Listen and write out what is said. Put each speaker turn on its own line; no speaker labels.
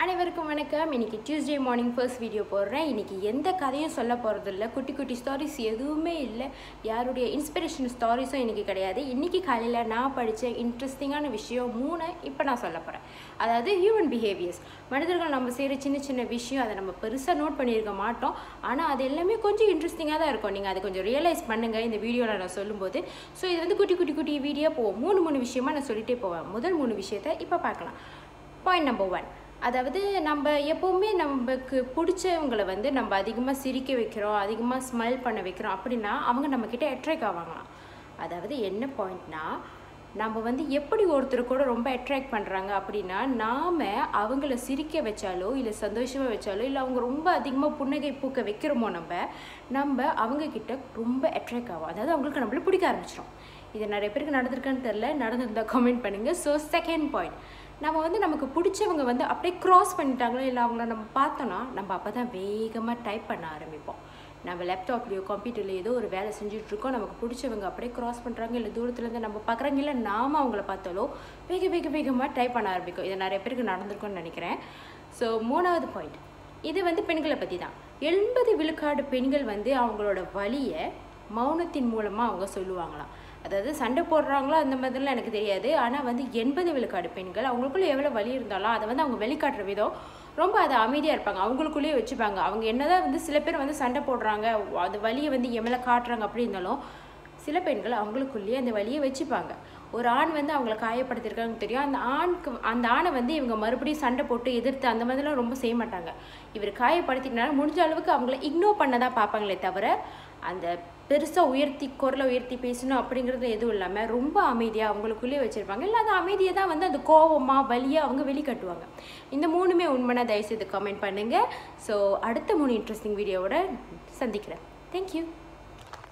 அனைவருக்கும் வணக்கம் இன்னைக்கு டியூஸ்டே மார்னிங் ஃபர்ஸ்ட் வீடியோ போடுறேன் இன்னைக்கு எந்த கதையும் சொல்ல போகிறது இல்லை குட்டி குட்டி ஸ்டாரிஸ் எதுவுமே இல்லை யாருடைய இன்ஸ்பிரேஷன் ஸ்டாரிஸும் இன்னைக்கு கிடையாது இன்னைக்கு காலையில் நான் படித்த இன்ட்ரெஸ்டிங்கான விஷயம் மூணு இப்போ நான் சொல்ல போகிறேன் அதாவது ஹியூமன் பிஹேவியர்ஸ் மனிதர்கள் நம்ம செய்கிற சின்ன சின்ன விஷயம் அதை நம்ம பெருசாக நோட் பண்ணியிருக்க மாட்டோம் ஆனால் அது எல்லாமே கொஞ்சம் இன்ட்ரெஸ்டிங்காக தான் இருக்கும் நீங்கள் அதை கொஞ்சம் ரியலைஸ் பண்ணுங்கள் இந்த வீடியோவில் நான் சொல்லும்போது ஸோ இது வந்து குட்டி குட்டி குட்டி வீடியோ போவோம் மூணு மூணு விஷயமா நான் சொல்லிட்டே போவேன் முதல் மூணு விஷயத்தை இப்போ பார்க்கலாம் பாயிண்ட் நம்பர் ஒன் அதாவது நம்ம எப்போவுமே நமக்கு பிடிச்சவங்களை வந்து நம்ம அதிகமாக சிரிக்க வைக்கிறோம் அதிகமாக ஸ்மைல் பண்ண வைக்கிறோம் அப்படின்னா அவங்க நம்மக்கிட்ட அட்ராக்ட் ஆவாங்களாம் அதாவது என்ன பாயிண்ட்னா நம்ம வந்து எப்படி ஒருத்தர் கூட ரொம்ப அட்ராக்ட் பண்ணுறாங்க அப்படின்னா நாம் அவங்கள சிரிக்க வச்சாலோ இல்லை சந்தோஷமாக வச்சாலோ இல்லை அவங்க ரொம்ப அதிகமாக புன்னகை பூக்க வைக்கிறோமோ நம்ம நம்ம அவங்கக்கிட்ட ரொம்ப அட்ராக்ட் ஆகும் அதாவது அவங்களுக்கு நம்மள பிடிக்க ஆரம்பிச்சிடும் இது நிறைய பேருக்கு நடந்திருக்கான்னு தெரில நடந்திருந்தால் கமெண்ட் பண்ணுங்கள் ஸோ செகண்ட் பாயிண்ட் நம்ம வந்து நமக்கு பிடிச்சவங்க வந்து அப்படியே க்ராஸ் பண்ணிட்டாங்களோ இல்லை அவங்கள நம்ம பார்த்தோன்னா நம்ம அப்போ தான் வேகமாக டைப் பண்ண ஆரம்பிப்போம் நம்ம லேப்டாப்லேயோ கம்ப்யூட்டர்லையோ ஏதோ ஒரு வேலை செஞ்சுட்ருக்கோம் நமக்கு பிடிச்சவங்க அப்படியே க்ராஸ் பண்ணுறாங்க இல்லை தூரத்துலேருந்து நம்ம பார்க்குறாங்க இல்லை நாம் அவங்கள பார்த்தாலோ வேக வேக வேகமாக டைப் பண்ண ஆரம்பிக்கும் இது நிறைய பேருக்கு நடந்திருக்கும்னு நினைக்கிறேன் ஸோ மூணாவது பாயிண்ட் இது வந்து பெண்களை பற்றி தான் எண்பது விழுக்காடு பெண்கள் வந்து அவங்களோட வழியை மௌனத்தின் மூலமாக அவங்க சொல்லுவாங்களாம் அதாவது சண்டை போடுறாங்களோ அந்த மாதிரிலாம் எனக்கு தெரியாது ஆனால் வந்து எண்பது விழுக்காடு பெண்கள் அவங்களுக்குள்ள எவ்வளோ வலி இருந்தாலும் அதை வந்து அவங்க வெளிக்காட்டுற விதம் ரொம்ப அதை அமைதியாக இருப்பாங்க அவங்களுக்குள்ளேயே வச்சுப்பாங்க அவங்க என்னதான் வந்து சில பேர் வந்து சண்டை போடுறாங்க அது வலியை வந்து எவ்வளோ காட்டுறாங்க அப்படி இருந்தாலும் சில பெண்கள் அவங்களுக்குள்ளேயே அந்த வழியை வச்சுப்பாங்க ஒரு ஆண் வந்து அவங்கள காயப்படுத்திருக்காங்க தெரியும் அந்த ஆணுக்கு அந்த ஆணை வந்து இவங்க மறுபடியும் சண்டை போட்டு எதிர்த்து அந்த மாதிரிலாம் ரொம்ப செய்ய மாட்டாங்க இவர் காயப்படுத்தினாலும் முடிஞ்ச அளவுக்கு அவங்கள இக்னோர் பண்ண தான் பார்ப்பாங்களே தவிர அந்த பெருசாக உயர்த்தி குரலை உயர்த்தி பேசணும் அப்படிங்கிறது எதுவும் இல்லாமல் ரொம்ப அமைதியாக அவங்களுக்குள்ளேயே வச்சுருப்பாங்க இல்லை அந்த அமைதியை தான் வந்து அந்த கோவமாக வலியாக அவங்க வெளிக்காட்டுவாங்க இந்த மூணுமே உண்மைனா தயவுசெய்து கமெண்ட் பண்ணுங்கள் ஸோ அடுத்த மூணு இன்ட்ரெஸ்டிங் வீடியோவோட சந்திக்கிறேன் தேங்க்யூ